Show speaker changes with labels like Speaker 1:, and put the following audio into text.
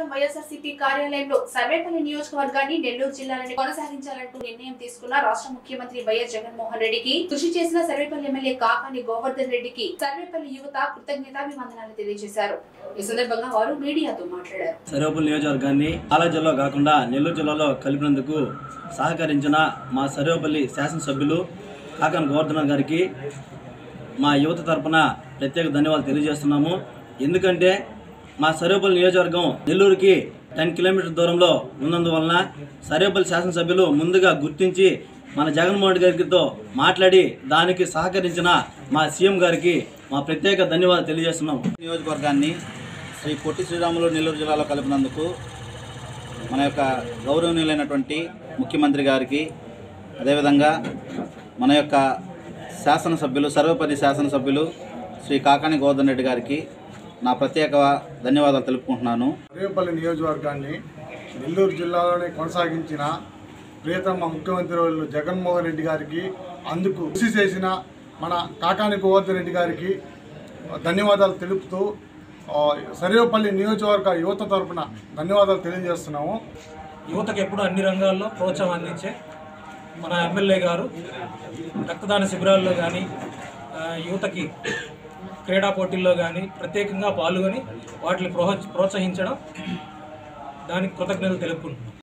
Speaker 1: వైఎస్ఆర్సీపీ కార్యాలయంలో సర్వేపల్లి నియోజకవర్గాన్ని నెల్లూరు జిల్లాలని కొనసాగించాలంటూ నిర్ణయం తీసుకున్న రాష్ట్ర ముఖ్యమంత్రి వైఎస్ జగన్మోహన్ రెడ్డికి కృషి చేసిన సర్వేపల్లి ఎమ్మెల్యే కాకాని గోవర్ధన్ రెడ్డికి సర్వేపల్లి యువత కృతజ్ఞతాభివందనాలు తెలియజేశారు ఈ సందర్భంగా వారు మీడియాతో మాట్లాడారు
Speaker 2: సర్వేపల్లి నియోజకవర్గాన్ని పాలా జిల్లా కాకుండా నెల్లూరు జిల్లాలో కలిపినందుకు సహకరించిన మా సర్వేపల్లి శాసనసభ్యులు కాకన్ గోవర్ధన్ గారికి మా యువత తరపున ప్రత్యేక ధన్యవాదాలు తెలియజేస్తున్నాము ఎందుకంటే మా సర్వేపల్లి నియోజకవర్గం నెల్లూరుకి టెన్ కిలోమీటర్ దూరంలో ఉన్నందువలన సర్వేపల్లి శాసనసభ్యులు ముందుగా గుర్తించి మన జగన్మోహన్ రెడ్డి గారితో మాట్లాడి దానికి సహకరించిన మా సీఎం గారికి మా ప్రత్యేక ధన్యవాదాలు తెలియజేస్తున్నాం
Speaker 3: నియోజకవర్గాన్ని శ్రీ పొట్టి శ్రీరాములు నెల్లూరు జిల్లాలో కలిపినందుకు మన యొక్క గౌరవనీయులైనటువంటి ముఖ్యమంత్రి గారికి అదేవిధంగా మన యొక్క శాసనసభ్యులు సర్వపల్లి శాసనసభ్యులు శ్రీ కాకాని గోవర్ధన్ రెడ్డి గారికి నా ప్రత్యేక ధన్యవాదాలు తెలుపుకుంటున్నాను
Speaker 4: రేపల్లి నియోజకవర్గాన్ని నెల్లూరు జిల్లాలోనే కొనసాగించిన ప్రియతమ ముఖ్యమంత్రి వాళ్ళు జగన్మోహన్ రెడ్డి గారికి అందుకు కృషి చేసిన మన కాకాని గోవర్ధన్ రెడ్డి గారికి ధన్యవాదాలు తెలుపుతూ ఆ, సర్వేపల్లి నియోజకవర్గ యువత తరపున ధన్యవాదాలు తెలియజేస్తున్నాము
Speaker 5: యువతకు ఎప్పుడు అన్ని రంగాల్లో ప్రోత్సాహం అందించే మన ఎమ్మెల్యే గారు రక్తదాన శిబిరాల్లో కానీ యువతకి క్రీడా పోటీల్లో కానీ ప్రత్యేకంగా పాల్గొని వాటిని ప్రోహ ప్రోత్సహించడం దానికి కృతజ్ఞతలు తెలుపుకుంటున్నాం